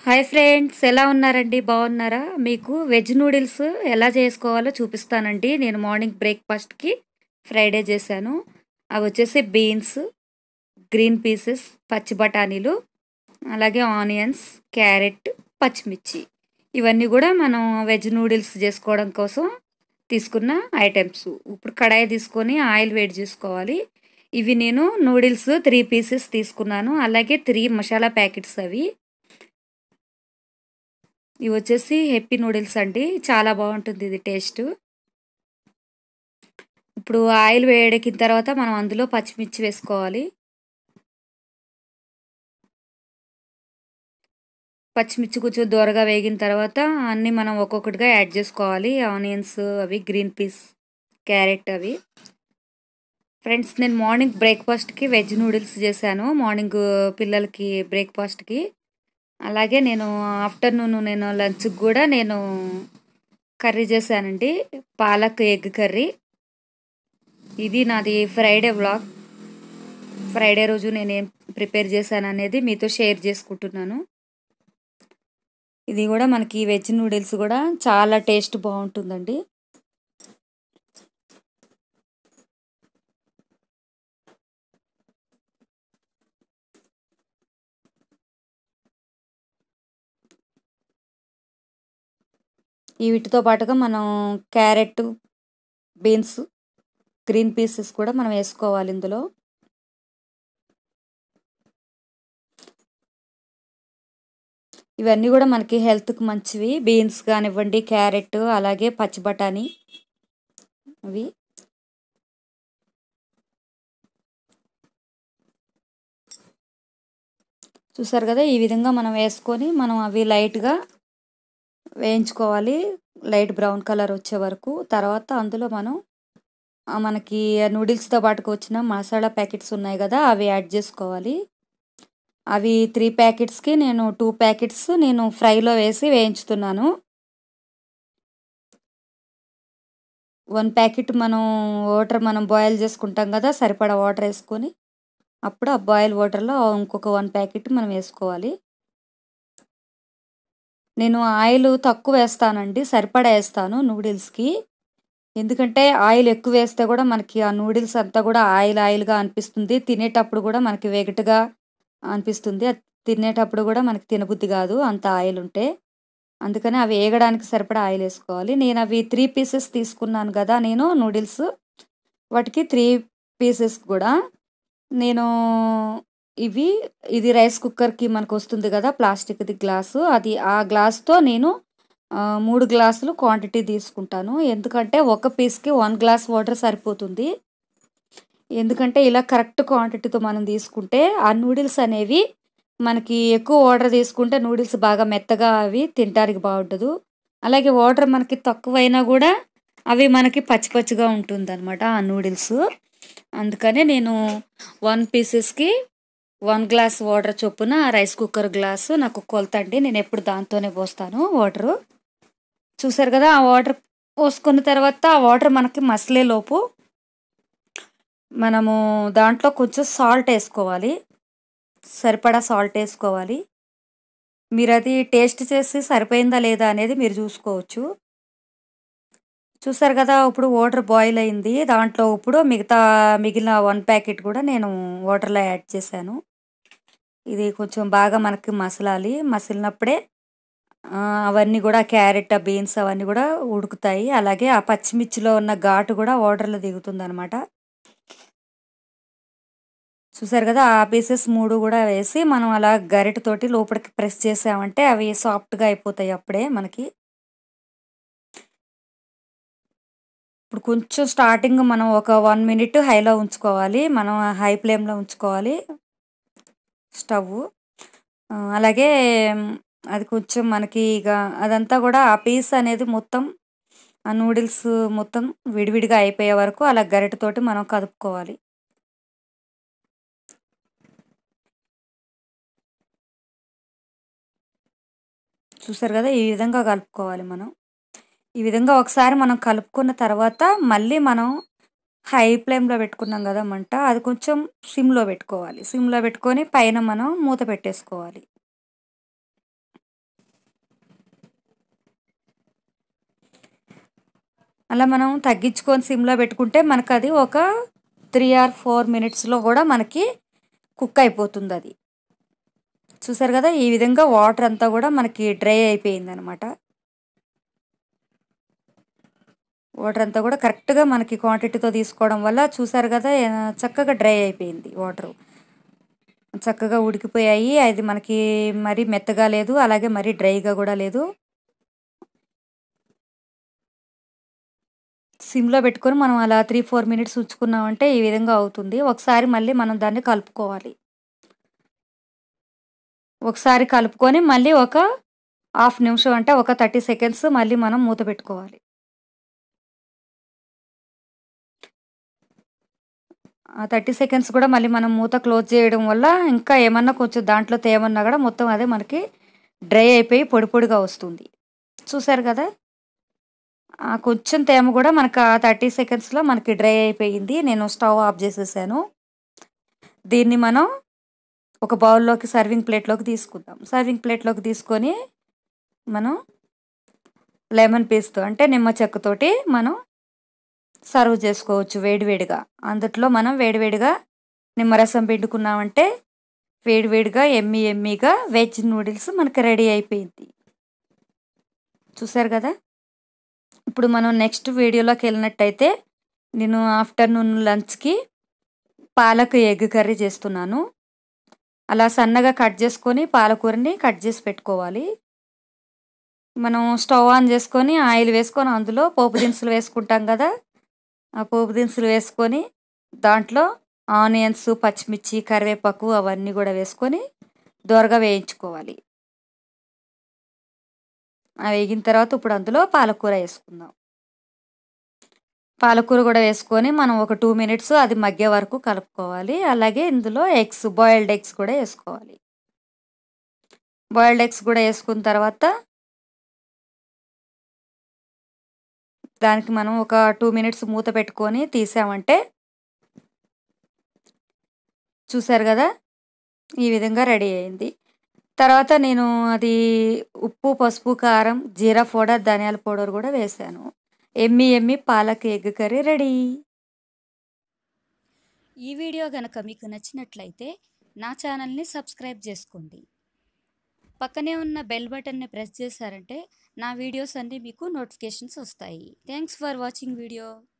hi friends ఎలా ఉన్నారండి బాగున్నారా మీకు వెజ్ నూడిల్స్ ఎలా చేసుకోవాలో చూపిస్తానండి నేను మార్నింగ్ బ్రేక్ఫాస్ట్కి ఫ్రైడే చేశాను అవి వచ్చేసి బీన్స్ గ్రీన్ పీసెస్ పచ్చి బఠానీలు అలాగే ఆనియన్స్ క్యారెట్ పచ్చిమిర్చి ఇవన్నీ కూడా మనం వెజ్ నూడిల్స్ చేసుకోవడం కోసం తీసుకున్న ఐటమ్స్ ఇప్పుడు కడాయి తీసుకొని ఆయిల్ వేడి చేసుకోవాలి ఇవి నేను నూడిల్స్ త్రీ పీసెస్ తీసుకున్నాను అలాగే త్రీ మసాలా ప్యాకెట్స్ అవి ఇవి వచ్చేసి హెప్పీ నూడిల్స్ అండి చాలా బాగుంటుంది ఇది టేస్ట్ ఇప్పుడు ఆయిల్ వేడెక్కిన తర్వాత మనం అందులో పచ్చిమిర్చి వేసుకోవాలి పచ్చిమిర్చి కొంచెం దూరగా వేగిన తర్వాత అన్నీ మనం ఒక్కొక్కటిగా యాడ్ చేసుకోవాలి ఆనియన్స్ అవి గ్రీన్ పీస్ క్యారెట్ అవి ఫ్రెండ్స్ నేను మార్నింగ్ బ్రేక్ఫాస్ట్కి వెజ్ నూడిల్స్ చేశాను మార్నింగ్ పిల్లలకి బ్రేక్ఫాస్ట్కి అలాగే నేను ఆఫ్టర్నూన్ నేను లంచ్కి కూడా నేను కర్రీ చేశానండి పాలక్ ఎగ్ కర్రీ ఇది నాది ఫ్రైడే వ్లాగ్ ఫ్రైడే రోజు నేనేం ప్రిపేర్ చేశాను అనేది మీతో షేర్ చేసుకుంటున్నాను ఇది కూడా మనకి వెజ్ నూడిల్స్ కూడా చాలా టేస్ట్ బాగుంటుందండి ఈ వీటితో పాటుగా మనం క్యారెట్ బీన్స్ గ్రీన్ పీసెస్ కూడా మనం వేసుకోవాలి ఇందులో ఇవన్నీ కూడా మనకి హెల్త్కి మంచివి బీన్స్ కానివ్వండి క్యారెట్ అలాగే పచ్చి బఠానీ అవి చూసారు కదా ఈ విధంగా మనం వేసుకొని మనం అవి లైట్గా వేయించుకోవాలి లైట్ బ్రౌన్ కలర్ వచ్చే వరకు తర్వాత అందులో మనం మనకి నూడిల్స్తో పాటుకు వచ్చిన మసాలా ప్యాకెట్స్ ఉన్నాయి కదా అవి యాడ్ చేసుకోవాలి అవి త్రీ ప్యాకెట్స్కి నేను టూ ప్యాకెట్స్ నేను ఫ్రైలో వేసి వేయించుతున్నాను వన్ ప్యాకెట్ మనం వాటర్ మనం బాయిల్ చేసుకుంటాం కదా సరిపడా వాటర్ వేసుకొని అప్పుడు ఆ బాయిల్ వాటర్లో ఇంకొక వన్ ప్యాకెట్ మనం వేసుకోవాలి నేను ఆయిల్ తక్కువ వేస్తానండి సరిపడా వేస్తాను నూడిల్స్కి ఎందుకంటే ఆయిల్ ఎక్కువ వేస్తే కూడా మనకి ఆ నూడిల్స్ అంతా కూడా ఆయిల్ ఆయిల్గా అనిపిస్తుంది తినేటప్పుడు కూడా మనకి వెగటుగా అనిపిస్తుంది తినేటప్పుడు కూడా మనకి తినబుద్ధి కాదు అంత ఆయిల్ ఉంటే అందుకని అవి వేగడానికి సరిపడా ఆయిల్ వేసుకోవాలి నేను అవి త్రీ పీసెస్ తీసుకున్నాను కదా నేను నూడిల్స్ వాటికి త్రీ పీసెస్ కూడా నేను ఇవి ఇది రైస్ కుక్కర్కి మనకు వస్తుంది కదా ప్లాస్టిక్ది గ్లాసు అది ఆ గ్లాస్తో నేను మూడు గ్లాసులు క్వాంటిటీ తీసుకుంటాను ఎందుకంటే ఒక పీస్కి వన్ గ్లాస్ వాటర్ సరిపోతుంది ఎందుకంటే ఇలా కరెక్ట్ క్వాంటిటీతో మనం తీసుకుంటే ఆ నూడిల్స్ అనేవి మనకి ఎక్కువ వాటర్ తీసుకుంటే నూడిల్స్ బాగా మెత్తగా అవి తినడానికి బాగుంటుంది అలాగే వాటర్ మనకి తక్కువైనా కూడా అవి మనకి పచ్చి పచ్చిగా ఉంటుంది అనమాట ఆ నూడిల్స్ అందుకనే నేను వన్ పీసెస్కి వన్ గ్లాస్ వాటర్ చొప్పున రైస్ కుక్కర్ గ్లాసు నాకు కొలత అండి నేను ఎప్పుడు దాంతోనే పోస్తాను వాటరు చూసారు కదా ఆ వాటర్ పోసుకున్న తర్వాత ఆ వాటర్ మనకి మసలే లోపు మనము దాంట్లో కొంచెం సాల్ట్ వేసుకోవాలి సరిపడా సాల్ట్ వేసుకోవాలి మీరు అది టేస్ట్ చేసి సరిపోయిందా లేదా అనేది మీరు చూసుకోవచ్చు చూసారు కదా ఇప్పుడు వాటర్ బాయిల్ అయింది దాంట్లో ఇప్పుడు మిగతా మిగిలిన వన్ ప్యాకెట్ కూడా నేను వాటర్లో యాడ్ చేశాను ఇది కొంచెం బాగా మనకి మసలాలి మసిలినప్పుడే అవన్నీ కూడా క్యారెట్ బీన్స్ అవన్నీ కూడా ఉడుకుతాయి అలాగే ఆ పచ్చిమిర్చిలో ఉన్న ఘాటు కూడా వాటర్లో దిగుతుంది అనమాట చూసారు కదా ఆ పీసెస్ మూడు కూడా వేసి మనం అలా గరిటతోటి లోపలికి ప్రెస్ చేసామంటే అవి సాఫ్ట్గా అయిపోతాయి అప్పుడే మనకి ఇప్పుడు కొంచెం స్టార్టింగ్ మనం ఒక వన్ మినిట్ హైలో ఉంచుకోవాలి మనం హై ఫ్లేమ్లో ఉంచుకోవాలి స్టవ్ అలాగే అది కొంచెం మనకి ఇక అదంతా కూడా ఆ పీస్ అనేది మొత్తం ఆ నూడిల్స్ మొత్తం విడివిడిగా అయిపోయే వరకు అలా గరిటతోటి మనం కదుపుకోవాలి చూసారు కదా ఈ విధంగా కలుపుకోవాలి మనం ఈ విధంగా ఒకసారి మనం కలుపుకున్న తర్వాత మళ్ళీ మనం హై ఫ్లేమ్లో పెట్టుకున్నాం కదా మంట అది కొంచెం సిమ్లో పెట్టుకోవాలి సిమ్లో పెట్టుకొని పైన మనం మూత పెట్టేసుకోవాలి అలా మనం తగ్గించుకొని సిమ్లో పెట్టుకుంటే మనకు అది ఒక త్రీ ఆర్ ఫోర్ మినిట్స్లో కూడా మనకి కుక్ అయిపోతుంది అది చూసారు కదా ఈ విధంగా వాటర్ అంతా కూడా మనకి డ్రై అయిపోయింది అనమాట వాటర్ అంతా కూడా కరెక్ట్గా మనకి క్వాంటిటీతో తీసుకోవడం వల్ల చూసారు కదా ఏ- చక్కగా డ్రై అయిపోయింది వాటర్ చక్కగా ఉడికిపోయాయి అది మనకి మరీ మెత్తగా లేదు అలాగే మరీ డ్రైగా కూడా లేదు సిమ్లో పెట్టుకొని మనం అలా త్రీ ఫోర్ మినిట్స్ ఉంచుకున్నామంటే ఈ విధంగా అవుతుంది ఒకసారి మళ్ళీ మనం దాన్ని కలుపుకోవాలి ఒకసారి కలుపుకొని మళ్ళీ ఒక హాఫ్ నిమిషం అంటే ఒక థర్టీ సెకండ్స్ మళ్ళీ మనం మూత పెట్టుకోవాలి ఆ థర్టీ సెకండ్స్ కూడా మళ్ళీ మనం మూత క్లోజ్ చేయడం వల్ల ఇంకా ఏమన్నా కొంచెం దాంట్లో తేమన్నా కూడా మొత్తం అదే మనకి డ్రై అయిపోయి పొడి పొడిగా వస్తుంది చూసారు కదా ఆ కొంచెం తేమ కూడా మనకు ఆ థర్టీ సెకండ్స్లో మనకి డ్రై అయిపోయింది నేను స్టవ్ ఆఫ్ చేసేసాను దీన్ని మనం ఒక బౌల్లోకి సర్వింగ్ ప్లేట్లోకి తీసుకుందాం సర్వింగ్ ప్లేట్లోకి తీసుకొని మనం లెమన్ పీస్తో అంటే నిమ్మ చెక్కతోటి మనం సర్వ్ చేసుకోవచ్చు వేడివేడిగా అందుట్లో మనం వేడివేడిగా నిమ్మరసం పిండుకున్నామంటే వేడివేడిగా ఎమ్మి ఎమ్మిగా వెజ్ నూడిల్స్ మనకి రెడీ అయిపోయింది చూసారు కదా ఇప్పుడు మనం నెక్స్ట్ వీడియోలోకి వెళ్ళినట్టయితే నేను ఆఫ్టర్నూన్ లంచ్కి పాలక్ ఎగ్ కర్రీ చేస్తున్నాను అలా సన్నగా కట్ చేసుకొని పాలకూరని కట్ చేసి పెట్టుకోవాలి మనం స్టవ్ ఆన్ చేసుకొని ఆయిల్ వేసుకొని అందులో పోపు దినుసులు వేసుకుంటాం కదా ఆ పోపు దినుసులు వేసుకొని దాంట్లో ఆనియన్స్ పచ్చిమిర్చి కరివేపాకు అవన్నీ కూడా వేసుకొని దోరగా వేయించుకోవాలి ఆ వేగిన తర్వాత ఇప్పుడు అందులో పాలకూర వేసుకుందాం పాలకూర కూడా వేసుకొని మనం ఒక టూ మినిట్స్ అది మగ్గే వరకు కలుపుకోవాలి అలాగే ఇందులో ఎగ్స్ బాయిల్డ్ ఎగ్స్ కూడా వేసుకోవాలి బాయిల్డ్ ఎగ్స్ కూడా వేసుకున్న తర్వాత దానికి మనం ఒక టూ మినిట్స్ మూత పెట్టుకొని తీసామంటే చూసారు కదా ఈ విధంగా రెడీ అయింది తర్వాత నేను అది ఉప్పు పసుపు కారం జీరా పౌడర్ ధనియాల పౌడర్ కూడా వేసాను ఎమ్మి ఎమ్మి పాలక్ ఎగ్ కర్రీ రెడీ ఈ వీడియో కనుక మీకు నచ్చినట్లయితే నా ఛానల్ని సబ్స్క్రైబ్ చేసుకోండి పక్కనే ఉన్న బెల్ బటన్ని ప్రెస్ చేశారంటే నా వీడియోస్ అన్నీ మీకు నోటిఫికేషన్స్ వస్తాయి థ్యాంక్స్ ఫర్ వాచింగ్ వీడియో